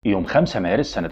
يوم 5 مارس سنة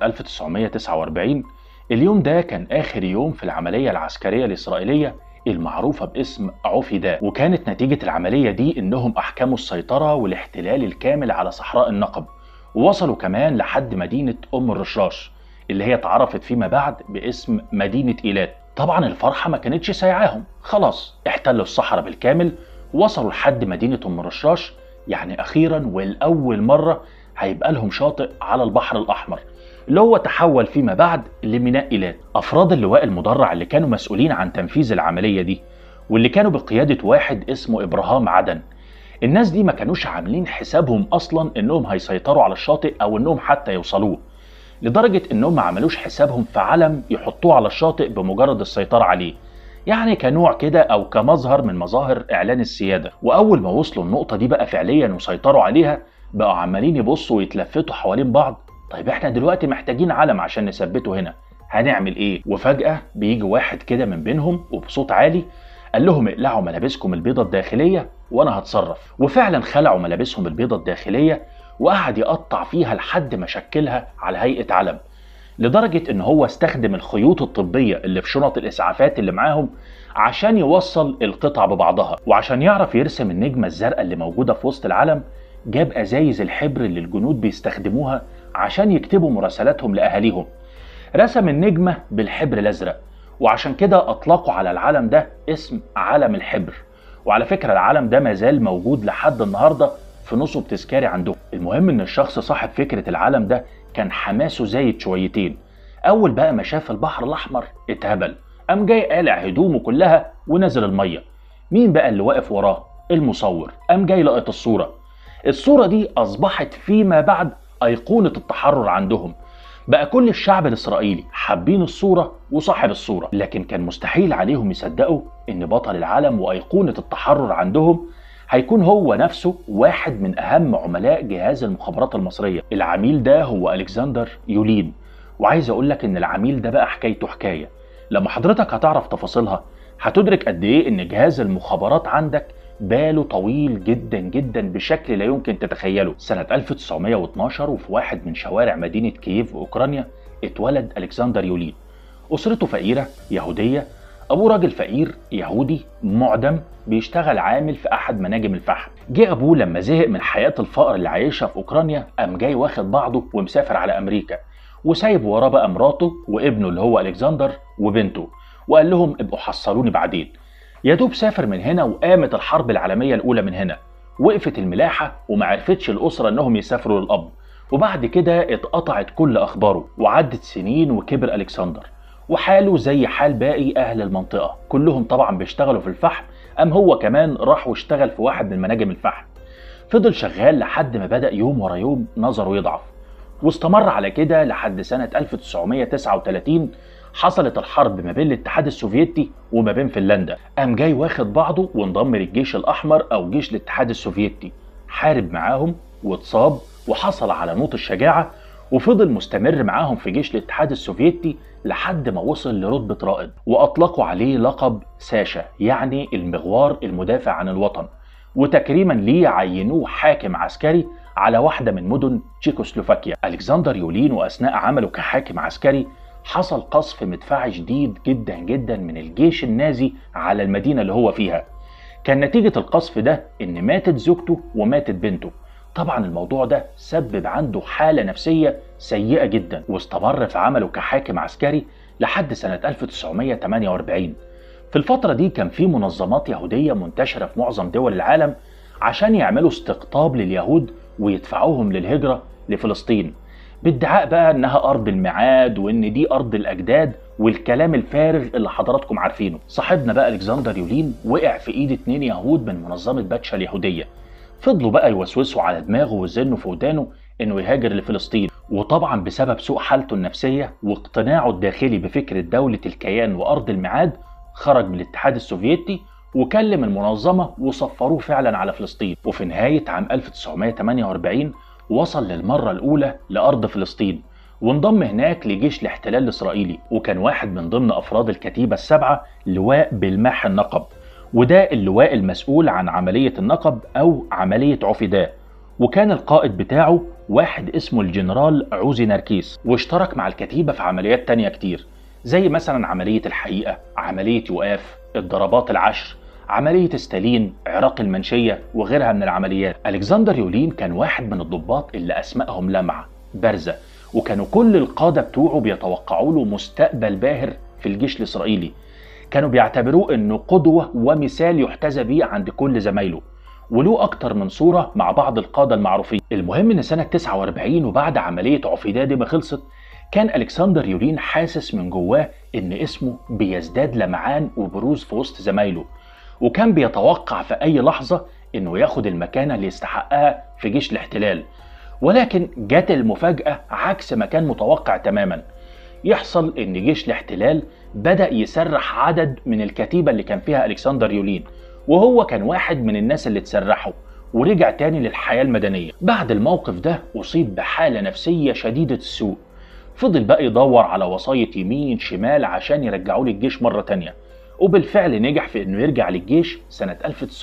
1949 اليوم ده كان آخر يوم في العملية العسكرية الإسرائيلية المعروفة باسم عوفيداء وكانت نتيجة العملية دي إنهم أحكموا السيطرة والاحتلال الكامل على صحراء النقب ووصلوا كمان لحد مدينة أم الرشاش اللي هي اتعرفت فيما بعد باسم مدينة إيلات طبعا الفرحة ما كانتش سايعاهم خلاص احتلوا الصحراء بالكامل وصلوا لحد مدينة أم الرشاش يعني أخيرا والأول مرة هيبقى لهم شاطئ على البحر الأحمر اللي هو تحول فيما بعد لميناء إيلات أفراد اللواء المدرع اللي كانوا مسؤولين عن تنفيذ العملية دي واللي كانوا بقيادة واحد اسمه إبراهام عدن الناس دي ما كانوش عاملين حسابهم أصلا إنهم هيسيطروا على الشاطئ أو إنهم حتى يوصلوه لدرجة إنهم ما عملوش حسابهم في علم يحطوه على الشاطئ بمجرد السيطرة عليه يعني كنوع كده أو كمظهر من مظاهر إعلان السيادة وأول ما وصلوا النقطة دي بقى فعليا وسيطروا عليها بقوا عمالين يبصوا ويتلفتوا حوالين بعض طيب احنا دلوقتي محتاجين علم عشان نثبته هنا هنعمل ايه وفجأة بيجي واحد كده من بينهم وبصوت عالي قال لهم اقلعوا ملابسكم البيضة الداخلية وانا هتصرف وفعلا خلعوا ملابسهم البيضة الداخلية وقعد يقطع فيها لحد ما شكلها على هيئة علم لدرجة ان هو استخدم الخيوط الطبية اللي في شنط الاسعافات اللي معاهم عشان يوصل القطع ببعضها وعشان يعرف يرسم النجمة الزرقاء اللي موجودة في وسط العلم جاب ازايز الحبر اللي الجنود بيستخدموها عشان يكتبوا مراسلاتهم لاهاليهم رسم النجمة بالحبر الازرق وعشان كده اطلقوا على العلم ده اسم علم الحبر وعلى فكرة العلم ده مازال موجود لحد النهاردة في نصب تذكاري عندهم المهم ان الشخص صاحب فكرة العلم ده كان حماسه زايد شويتين اول بقى ما شاف البحر الاحمر اتهبل قام جاي قالع هدومه كلها ونزل الميه مين بقى اللي واقف وراه المصور قام جاي لقط الصوره الصوره دي اصبحت فيما بعد ايقونه التحرر عندهم بقى كل الشعب الاسرائيلي حابين الصوره وصاحب الصوره لكن كان مستحيل عليهم يصدقوا ان بطل العالم وايقونه التحرر عندهم هيكون هو نفسه واحد من اهم عملاء جهاز المخابرات المصريه العميل ده هو الكسندر يولين وعايز اقول لك ان العميل ده بقى حكايته حكايه لما حضرتك هتعرف تفاصيلها هتدرك قد ايه ان جهاز المخابرات عندك باله طويل جدا جدا بشكل لا يمكن تتخيله سنة 1912 وفي واحد من شوارع مدينة كييف وأوكرانيا اتولد ألكسندر يولين أسرته فقيرة يهودية أبوه راجل فقير يهودي معدم بيشتغل عامل في أحد مناجم الفحم جه أبوه لما زهق من حياة الفقر اللي عايشها في أوكرانيا قام جاي واخد بعضه ومسافر على أمريكا وسايب وراه بقى مراته وابنه اللي هو ألكسندر وبنته وقال لهم ابقوا حصلوني بعدين يا دوب سافر من هنا وقامت الحرب العالمية الأولى من هنا وقفت الملاحة وما عرفتش الأسرة إنهم يسافروا للأب وبعد كده اتقطعت كل أخباره وعدت سنين وكبر ألكسندر وحاله زي حال باقي أهل المنطقة كلهم طبعا بيشتغلوا في الفحم أم هو كمان راح واشتغل في واحد من مناجم الفحم فضل شغال لحد ما بدأ يوم ورا يوم نظره يضعف واستمر على كده لحد سنة 1939 حصلت الحرب ما بين الاتحاد السوفيتي وما بين فنلندا قام جاي واخد بعضه وانضم للجيش الأحمر أو جيش الاتحاد السوفيتي حارب معاهم واتصاب وحصل على نوط الشجاعة وفضل مستمر معاهم في جيش الاتحاد السوفيتي لحد ما وصل لرتبة رائد وأطلقوا عليه لقب ساشا يعني المغوار المدافع عن الوطن وتكريما ليه عينوه حاكم عسكري على واحدة من مدن تشيكوسلوفاكيا ألكسندر يولين وأثناء عمله كحاكم عسكري حصل قصف مدفعي شديد جدا جدا من الجيش النازي على المدينة اللي هو فيها كان نتيجة القصف ده إن ماتت زوجته وماتت بنته طبعا الموضوع ده سبب عنده حالة نفسية سيئة جدا واستمر في عمله كحاكم عسكري لحد سنة 1948 في الفترة دي كان في منظمات يهودية منتشرة في معظم دول العالم عشان يعملوا استقطاب لليهود ويدفعوهم للهجرة لفلسطين بادعاء بقى انها ارض الميعاد وان دي ارض الاجداد والكلام الفارغ اللي حضراتكم عارفينه صاحبنا بقى الكسندر يولين وقع في ايد اتنين يهود من منظمة باتشا اليهودية فضلوا بقى يوسوسوا على دماغه ويزنوا في ودانه انه يهاجر لفلسطين وطبعا بسبب سوء حالته النفسية واقتناعه الداخلي بفكرة دولة الكيان وارض الميعاد خرج من الاتحاد السوفيتي وكلم المنظمة وصفروه فعلا على فلسطين وفي نهاية عام 1948 وصل للمرة الأولى لأرض فلسطين وانضم هناك لجيش الاحتلال الإسرائيلي وكان واحد من ضمن أفراد الكتيبة السبعة لواء بالماح النقب وده اللواء المسؤول عن عملية النقب أو عملية عفداء وكان القائد بتاعه واحد اسمه الجنرال عوزي نركيس واشترك مع الكتيبة في عمليات تانية كتير زي مثلا عملية الحقيقة عملية يؤاف الضربات العشر عملية ستالين عراق المنشية وغيرها من العمليات ألكسندر يولين كان واحد من الضباط اللي أسمائهم لمعة بارزة وكانوا كل القادة بتوعه بيتوقعوا له مستقبل باهر في الجيش الإسرائيلي كانوا بيعتبروه انه قدوة ومثال يحتذى بيه عند كل زمايله وله أكتر من صورة مع بعض القادة المعروفين المهم إن سنة 49 وبعد عملية عفيدة دي ما خلصت كان ألكسندر يولين حاسس من جواه إن اسمه بيزداد لمعان وبروز في وسط زمايله وكان بيتوقع في أي لحظة إنه ياخد المكانة اللي يستحقها في جيش الاحتلال ولكن جت المفاجأة عكس ما كان متوقع تماما يحصل إن جيش الاحتلال بدأ يسرح عدد من الكتيبة اللي كان فيها ألكسندر يولين وهو كان واحد من الناس اللي اتسرحوا ورجع تاني للحياة المدنية بعد الموقف ده أصيب بحالة نفسية شديدة السوء فضل بقى يدور على وصاية يمين شمال عشان يرجعوه للجيش مرة تانية وبالفعل نجح في انه يرجع للجيش سنة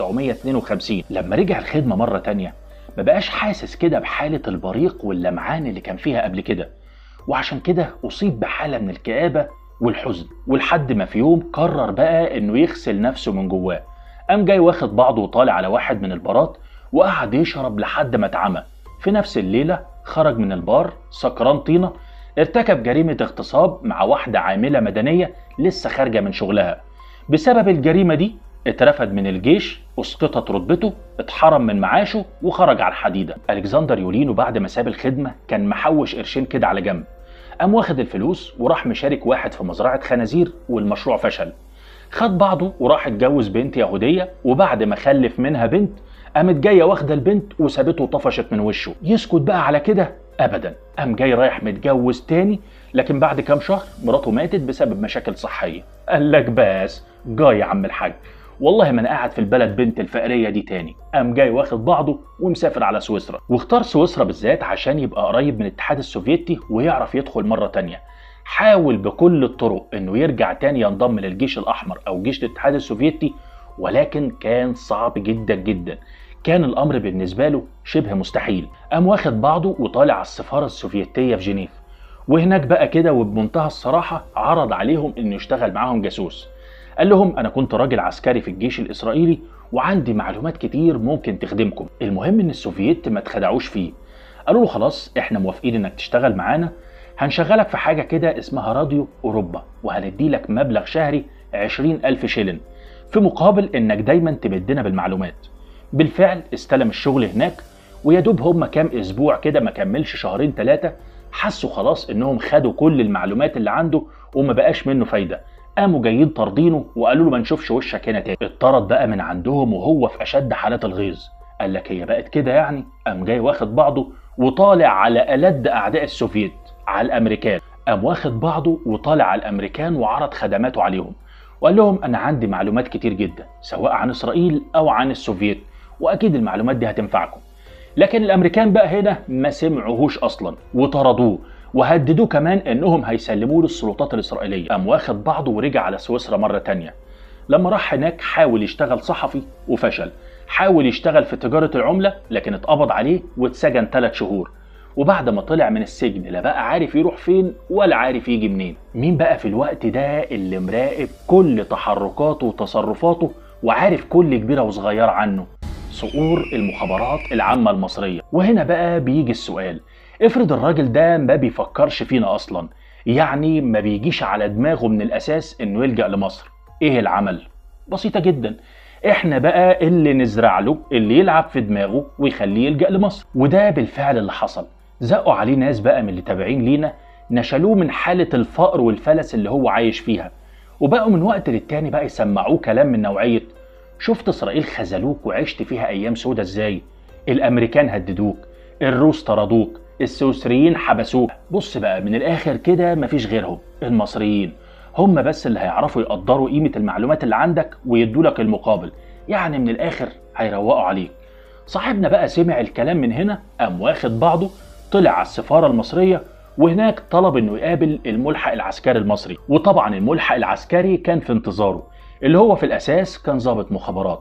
1952 لما رجع الخدمة مرة تانية ما بقاش حاسس كده بحالة البريق واللمعان اللي كان فيها قبل كده وعشان كده أصيب بحالة من الكآبة والحزن ولحد ما في يوم قرر بقى انه يغسل نفسه من جواه قام جاي واخد بعضه وطالع على واحد من البارات وقعد يشرب لحد ما اتعمى في نفس الليلة خرج من البار سكران طينة ارتكب جريمة اغتصاب مع واحدة عاملة مدنية لسه خارجة من شغلها بسبب الجريمة دي اترفد من الجيش اسقطت رتبته اتحرم من معاشه وخرج على الحديدة الكسندر يولينو بعد ما ساب الخدمة كان محوش قرشين كده على جنب قام واخد الفلوس وراح مشارك واحد في مزرعة خنازير والمشروع فشل خد بعضه وراح اتجوز بنت يهودية وبعد ما خلف منها بنت قامت جاية واخدة البنت وسابته وطفشت من وشه يسكت بقى على كده ابدا قام جاي رايح متجوز تاني لكن بعد كام شهر مراته ماتت بسبب مشاكل صحية قال لك بس جاي يا عم الحاج والله ما انا قاعد في البلد بنت الفقريه دي تاني قام جاي واخد بعضه ومسافر على سويسرا واختار سويسرا بالذات عشان يبقى قريب من الاتحاد السوفيتي ويعرف يدخل مره تانيه حاول بكل الطرق انه يرجع تاني ينضم للجيش الاحمر او جيش الاتحاد السوفيتي ولكن كان صعب جدا جدا كان الامر بالنسبه له شبه مستحيل قام واخد بعضه وطالع على السفاره السوفيتيه في جنيف وهناك بقى كده وبمنتهى الصراحه عرض عليهم انه يشتغل معاهم جاسوس قال لهم انا كنت راجل عسكري في الجيش الاسرائيلي وعندي معلومات كتير ممكن تخدمكم المهم ان السوفييت ما اتخدعوش فيه قالوا له خلاص احنا موافقين انك تشتغل معانا هنشغلك في حاجة كده اسمها راديو أوروبا وهندي لك مبلغ شهري عشرين ألف شيلن في مقابل إنك دايما تمدنا بالمعلومات بالفعل استلم الشغل هناك ويدوب هم كام أسبوع كده ما كملش شهرين ثلاثة حسوا خلاص إنهم خدوا كل المعلومات اللي عنده وما بقاش منه فايدة قاموا جايين طاردينه وقالوا له ما نشوفش وشك هنا تاني اتطرد بقى من عندهم وهو في اشد حالات الغيظ قال لك هي بقت كده يعني قام جاي واخد بعضه وطالع على ألد أعداء السوفييت على الأمريكان قام واخد بعضه وطالع على الأمريكان وعرض خدماته عليهم وقال لهم أنا عندي معلومات كتير جدا سواء عن إسرائيل أو عن السوفييت وأكيد المعلومات دي هتنفعكم لكن الأمريكان بقى هنا ما سمعوهوش أصلا وطردوه وهددوه كمان انهم هيسلموه للسلطات الاسرائيليه قام واخد بعضه ورجع على سويسرا مره تانية لما راح هناك حاول يشتغل صحفي وفشل حاول يشتغل في تجاره العمله لكن اتقبض عليه واتسجن ثلاث شهور وبعد ما طلع من السجن لا بقى عارف يروح فين ولا عارف يجي منين مين بقى في الوقت ده اللي مراقب كل تحركاته وتصرفاته وعارف كل كبيره وصغيره عنه صقور المخابرات العامه المصريه وهنا بقى بيجي السؤال افرض الراجل ده ما بيفكرش فينا اصلا يعني ما بيجيش على دماغه من الاساس انه يلجا لمصر ايه العمل بسيطه جدا احنا بقى اللي نزرع له اللي يلعب في دماغه ويخليه يلجا لمصر وده بالفعل اللي حصل زقوا عليه ناس بقى من اللي تابعين لينا نشلوه من حاله الفقر والفلس اللي هو عايش فيها وبقوا من وقت للتاني بقى يسمعوه كلام من نوعيه شفت اسرائيل خذلوك وعشت فيها ايام سودة ازاي الامريكان هددوك الروس طردوك السويسريين حبسوه بص بقى من الاخر كده مفيش غيرهم المصريين هم بس اللي هيعرفوا يقدروا قيمة المعلومات اللي عندك ويدوا لك المقابل يعني من الاخر هيروقوا عليك صاحبنا بقى سمع الكلام من هنا قام واخد بعضه طلع على السفارة المصرية وهناك طلب انه يقابل الملحق العسكري المصري وطبعا الملحق العسكري كان في انتظاره اللي هو في الاساس كان ضابط مخابرات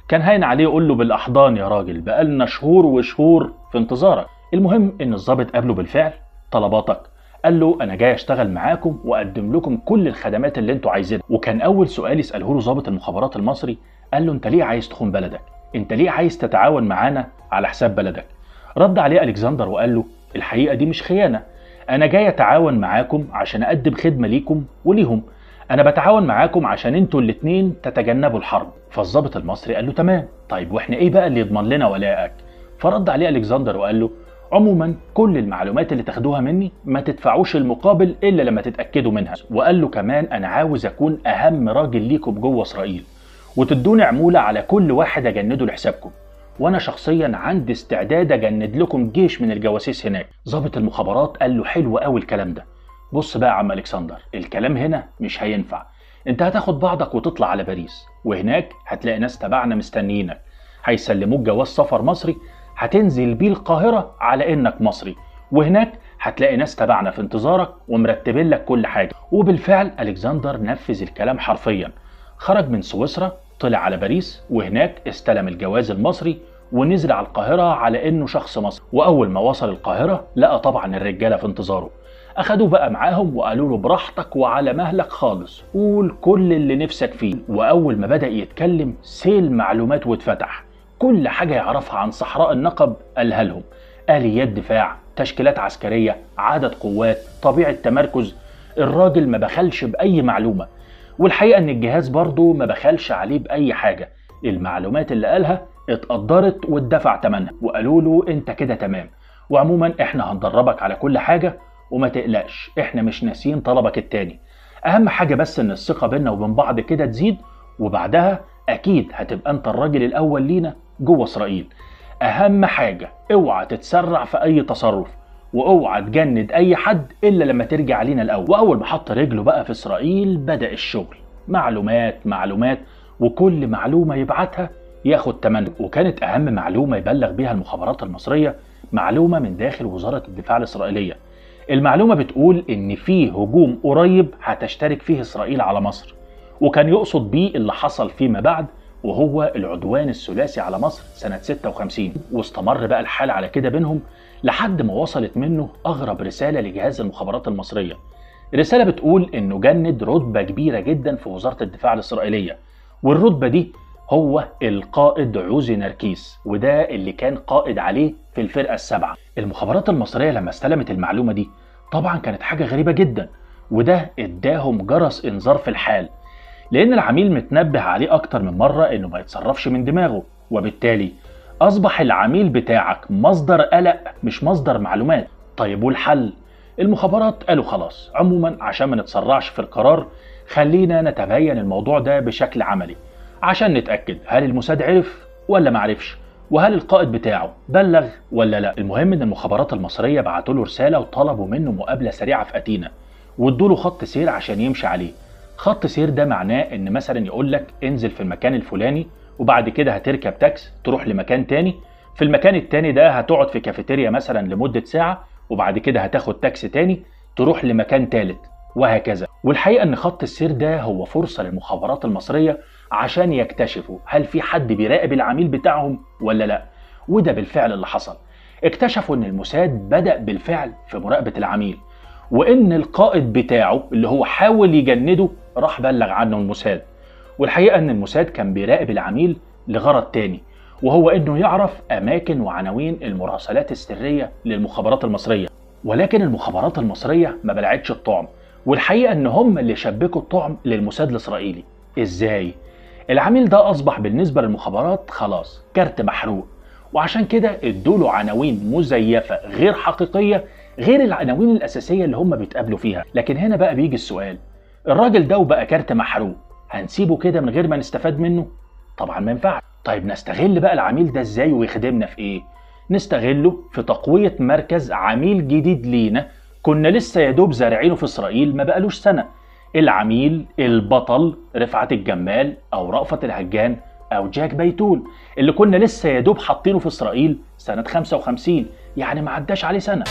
كان هاين عليه يقول له بالاحضان يا راجل بقالنا شهور وشهور في انتظارك المهم ان الضابط قابله بالفعل طلباتك قال له انا جاي اشتغل معاكم واقدم لكم كل الخدمات اللي انتوا عايزينها وكان اول سؤال يساله له ضابط المخابرات المصري قال له انت ليه عايز تخون بلدك انت ليه عايز تتعاون معانا على حساب بلدك رد عليه الكسندر وقال له الحقيقه دي مش خيانه انا جاي اتعاون معاكم عشان اقدم خدمه ليكم وليهم انا بتعاون معاكم عشان انتوا الاتنين تتجنبوا الحرب فالضابط المصري قال له تمام طيب واحنا ايه بقى اللي يضمن لنا ولائك فرد عليه الكسندر وقال له عموما كل المعلومات اللي تاخدوها مني ما تدفعوش المقابل الا لما تتاكدوا منها وقال له كمان انا عاوز اكون اهم راجل ليكم جوه اسرائيل وتدوني عموله على كل واحد اجنده لحسابكم وانا شخصيا عندي استعداد اجند لكم جيش من الجواسيس هناك ضابط المخابرات قال له حلو قوي الكلام ده بص بقى يا عم الكسندر الكلام هنا مش هينفع انت هتاخد بعضك وتطلع على باريس وهناك هتلاقي ناس تبعنا مستنيينك هيسلموك جواز سفر مصري هتنزل بيه القاهرة على انك مصري وهناك هتلاقي ناس تبعنا في انتظارك ومرتبين لك كل حاجة وبالفعل الكسندر نفذ الكلام حرفيا خرج من سويسرا طلع على باريس وهناك استلم الجواز المصري ونزل على القاهرة على انه شخص مصري واول ما وصل القاهرة لقى طبعا الرجالة في انتظاره اخدوه بقى معاهم وقالوا له براحتك وعلى مهلك خالص قول كل اللي نفسك فيه واول ما بدا يتكلم سيل معلومات واتفتح كل حاجه يعرفها عن صحراء النقب قالها لهم اليات دفاع تشكيلات عسكريه عدد قوات طبيعه تمركز الراجل ما بخلش باي معلومه والحقيقه ان الجهاز برضه ما بخلش عليه باي حاجه المعلومات اللي قالها اتقدرت واتدفع ثمنها وقالوا له انت كده تمام وعموما احنا هندربك على كل حاجه وما تقلقش احنا مش ناسيين طلبك التاني اهم حاجه بس ان الثقه بينا وبين بعض كده تزيد وبعدها اكيد هتبقى انت الراجل الاول لينا جوه اسرائيل اهم حاجه اوعى تتسرع في اي تصرف واوعى تجند اي حد الا لما ترجع لينا الاول واول ما حط رجله بقى في اسرائيل بدا الشغل معلومات معلومات وكل معلومه يبعتها ياخد تمنها وكانت اهم معلومه يبلغ بيها المخابرات المصريه معلومه من داخل وزاره الدفاع الاسرائيليه المعلومه بتقول ان في هجوم قريب هتشترك فيه اسرائيل على مصر وكان يقصد بيه اللي حصل فيما بعد وهو العدوان الثلاثي على مصر سنة 56 واستمر بقى الحال على كده بينهم لحد ما وصلت منه أغرب رسالة لجهاز المخابرات المصرية الرسالة بتقول إنه جند رتبة كبيرة جدا في وزارة الدفاع الإسرائيلية والرتبة دي هو القائد عوزي نركيس وده اللي كان قائد عليه في الفرقة السابعة المخابرات المصرية لما استلمت المعلومة دي طبعا كانت حاجة غريبة جدا وده اداهم جرس انذار في الحال لان العميل متنبه عليه اكتر من مرة انه ما يتصرفش من دماغه وبالتالي اصبح العميل بتاعك مصدر قلق مش مصدر معلومات طيب والحل المخابرات قالوا خلاص عموما عشان ما نتسرعش في القرار خلينا نتبين الموضوع ده بشكل عملي عشان نتأكد هل الموساد عرف ولا ما عرفش وهل القائد بتاعه بلغ ولا لا المهم ان المخابرات المصرية بعتوا له رسالة وطلبوا منه مقابلة سريعة في أتينا وادوا له خط سير عشان يمشي عليه خط سير ده معناه ان مثلا يقول لك انزل في المكان الفلاني وبعد كده هتركب تاكس تروح لمكان تاني في المكان التاني ده هتقعد في كافيتيريا مثلا لمدة ساعة وبعد كده هتاخد تاكسي تاني تروح لمكان تالت وهكذا والحقيقة ان خط السير ده هو فرصة للمخابرات المصرية عشان يكتشفوا هل في حد بيراقب العميل بتاعهم ولا لا وده بالفعل اللي حصل اكتشفوا ان الموساد بدأ بالفعل في مراقبة العميل وان القائد بتاعه اللي هو حاول يجنده راح بلغ عنه الموساد والحقيقة ان الموساد كان بيراقب العميل لغرض تاني وهو انه يعرف اماكن وعناوين المراسلات السرية للمخابرات المصرية ولكن المخابرات المصرية ما بلعتش الطعم والحقيقة ان هم اللي شبكوا الطعم للموساد الاسرائيلي ازاي؟ العميل ده اصبح بالنسبة للمخابرات خلاص كارت محروق وعشان كده ادوله عناوين مزيفة غير حقيقية غير العناوين الاساسية اللي هم بيتقابلوا فيها لكن هنا بقى بيجي السؤال الراجل ده وبقى كارت محروق هنسيبه كده من غير ما نستفاد منه طبعا ما ينفعش طيب نستغل بقى العميل ده ازاي ويخدمنا في ايه نستغله في تقوية مركز عميل جديد لينا كنا لسه يا دوب زارعينه في اسرائيل ما بقالوش سنة العميل البطل رفعت الجمال او رأفت الهجان او جاك بيتول اللي كنا لسه يا دوب حاطينه في اسرائيل سنة 55 يعني ما عداش عليه سنة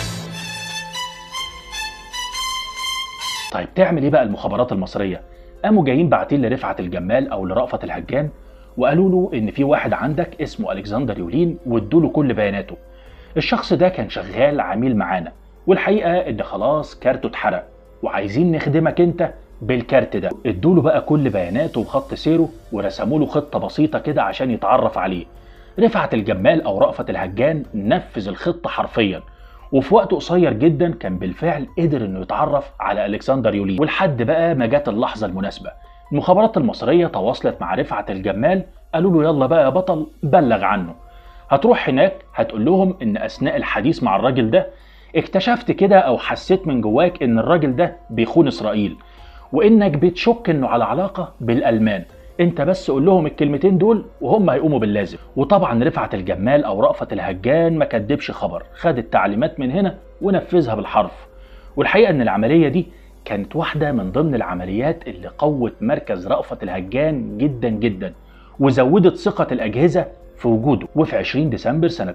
طيب تعمل ايه بقى المخابرات المصرية قاموا جايين باعتين لرفعت الجمال او لرأفت الهجان وقالوا له ان في واحد عندك اسمه الكسندر يولين وادوا له كل بياناته الشخص ده كان شغال عميل معانا والحقيقه ان خلاص كارته اتحرق وعايزين نخدمك انت بالكارت ده ادوا له بقى كل بياناته وخط سيره ورسموا له خطه بسيطه كده عشان يتعرف عليه رفعت الجمال او رأفت الهجان نفذ الخطه حرفيا وفي وقت قصير جدا كان بالفعل قدر انه يتعرف على الكسندر يولين ولحد بقى ما جت اللحظه المناسبه المخابرات المصريه تواصلت مع رفعت الجمال قالوا له يلا بقى يا بطل بلغ عنه هتروح هناك هتقول لهم ان اثناء الحديث مع الراجل ده اكتشفت كده او حسيت من جواك ان الراجل ده بيخون اسرائيل وانك بتشك انه على علاقه بالالمان انت بس قول لهم الكلمتين دول وهم هيقوموا باللازم وطبعا رفعت الجمال او رأفت الهجان ما كدبش خبر خد التعليمات من هنا ونفذها بالحرف والحقيقه ان العمليه دي كانت واحده من ضمن العمليات اللي قوت مركز رأفت الهجان جدا جدا وزودت ثقه الاجهزه في وجوده وفي 20 ديسمبر سنه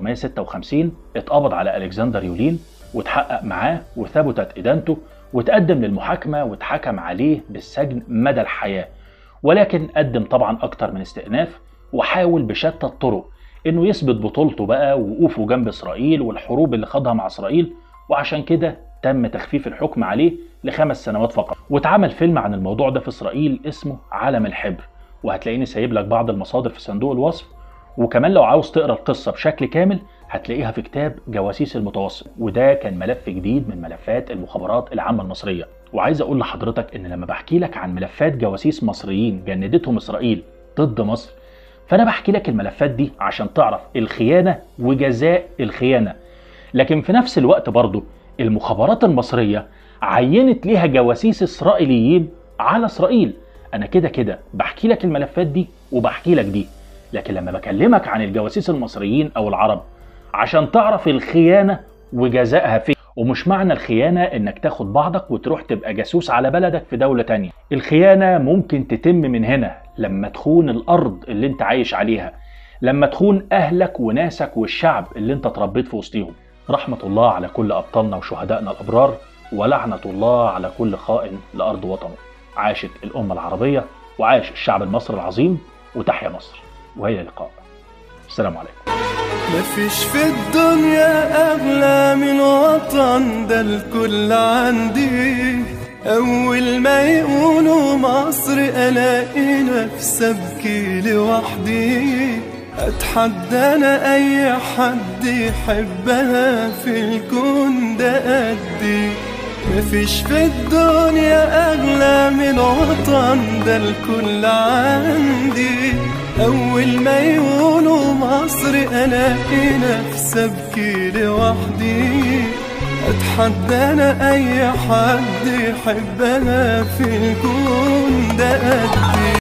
1956 اتقبض على الكسندر يولين واتحقق معاه وثبتت ادانته وتقدم للمحاكمه واتحكم عليه بالسجن مدى الحياه ولكن قدم طبعا اكتر من استئناف وحاول بشتى الطرق انه يثبت بطولته بقى ووقوفه جنب اسرائيل والحروب اللي خاضها مع اسرائيل وعشان كده تم تخفيف الحكم عليه لخمس سنوات فقط واتعمل فيلم عن الموضوع ده في اسرائيل اسمه عالم الحبر وهتلاقيني سايب لك بعض المصادر في صندوق الوصف وكمان لو عاوز تقرا القصه بشكل كامل هتلاقيها في كتاب جواسيس المتوسط وده كان ملف جديد من ملفات المخابرات العامه المصريه وعايز اقول لحضرتك ان لما بحكي لك عن ملفات جواسيس مصريين جندتهم اسرائيل ضد مصر فانا بحكي لك الملفات دي عشان تعرف الخيانه وجزاء الخيانه لكن في نفس الوقت برضه المخابرات المصريه عينت ليها جواسيس اسرائيليين على اسرائيل انا كده كده بحكي لك الملفات دي وبحكي لك دي لكن لما بكلمك عن الجواسيس المصريين او العرب عشان تعرف الخيانه وجزائها فين ومش معنى الخيانة انك تاخد بعضك وتروح تبقى جاسوس على بلدك في دولة تانية الخيانة ممكن تتم من هنا لما تخون الارض اللي انت عايش عليها لما تخون اهلك وناسك والشعب اللي انت اتربيت في وسطهم رحمة الله على كل ابطالنا وشهدائنا الابرار ولعنة الله على كل خائن لارض وطنه عاشت الامة العربية وعاش الشعب المصري العظيم وتحيا مصر وهي لقاء السلام عليكم مفيش في الدنيا أغلى من وطن ده الكل عندي أول ما يقولوا مصر ألاقي نفسي أبكي لوحدي أتحدى أنا أي حد يحبها في الكون ده قدي مفيش في الدنيا أغلى من وطن ده الكل عندي أول ما يقولوا مصر ألاقي نفسي أبكي لوحدي أتحدى أنا أي حد يحبها في الكون ده قدي